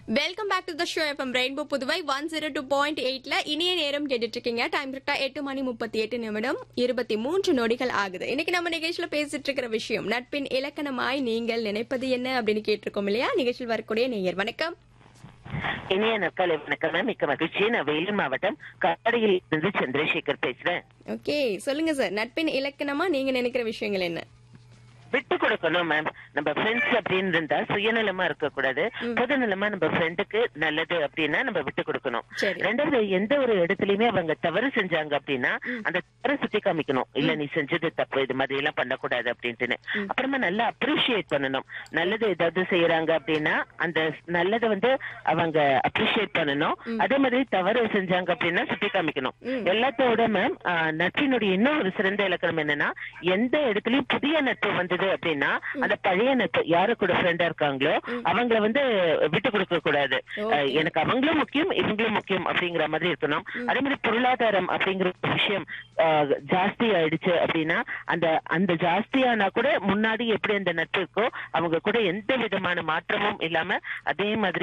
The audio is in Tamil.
Welcome back to the show FM rainbow Puduvai one zero two point எயிட்ல இனிய நேரம் கேட்டுட்டு இருக்கீங்க டைம் கரெக்டா எட்டு மணி முப்பத்தி எட்டு நிமிடம் இருபத்தி மூன்று நொடிகள் ஆகுது இன்னைக்கு நம்ம நிகழ்ச்சியில பேசிட்டு இருக்கிற விஷயம் நட்பின் இலக்கணமாய் நீங்கள் நினைப்பது என்ன அப்படின்னு கேட்டிருக்கோம் இல்லையா நிகழ்ச்சியில் வரக்கூடிய நேயர் வணக்கம் இனிய நற்காலை வணக்கம் மேம் மிக்க மகிழ்ச்சி நான் வேலூர் மாவட்டம் காடியில் இருந்து சந்திரசேகர் பேசுறேன் ஓகே சொல்லுங்க சார் நட்பின் இலக்கணமா நீங்க நினைக்கிற விஷயங்கள் என்ன விட்டு கொடுக்கணும் மேம் நம்ம ஃப்ரெண்ட்ஸ் அப்படின்னு இருந்தா சுயநலமா இருக்க கூடாது பொதுநலமா நம்ம ஃப்ரெண்டுக்கு நல்லது அப்படின்னா நம்ம விட்டு கொடுக்கணும் சரி. ரெண்டாவது எந்த ஒரு இடத்துலயுமே அவங்க தவறு செஞ்சாங்க அப்படின்னா அந்த தவறை சுத்தி காமிக்கணும் இல்ல நீ செஞ்சது தப்பு இது மாதிரி எல்லாம் பண்ணக்கூடாது அப்படின்ட்டுன்னு அப்புறமா நல்லா அப்ரிஷியேட் பண்ணணும் நல்லது ஏதாவது செய்யறாங்க அப்படின்னா அந்த நல்லதை வந்து அவங்க அப்ரிஷியேட் பண்ணணும் அதே மாதிரி தவறு செஞ்சாங்க அப்படின்னா சுட்டி காமிக்கணும் எல்லாத்தோட மேம் நட்பினுடைய இன்னும் ஒரு சிறந்த இலக்கணம் என்னன்னா எந்த இடத்துலயும் புதிய நட்பு வந்தது அப்படின்னா அந்த பழைய நட்பு யாரு கூட ஃப்ரெண்டா இருக்காங்களோ அவங்கள வந்து விட்டு கொடுக்க கூடாது அஹ், எனக்கு அவங்களும் முக்கியம் இவங்களும் முக்கியம் அப்படிங்கிற மாதிரி இருக்கணும் அதே மாதிரி பொருளாதாரம் அப்படிங்கிற ஒரு விஷயம் அஹ், ஜாஸ்தி ஆயிடுச்சு அப்படின்னா அந்த அந்த ஜாஸ்தியானா கூட முன்னாடி எப்படி அந்த நட்பு இருக்கோ அவங்க கூட எந்த விதமான மாற்றமும் இல்லாம அதே மாதிரி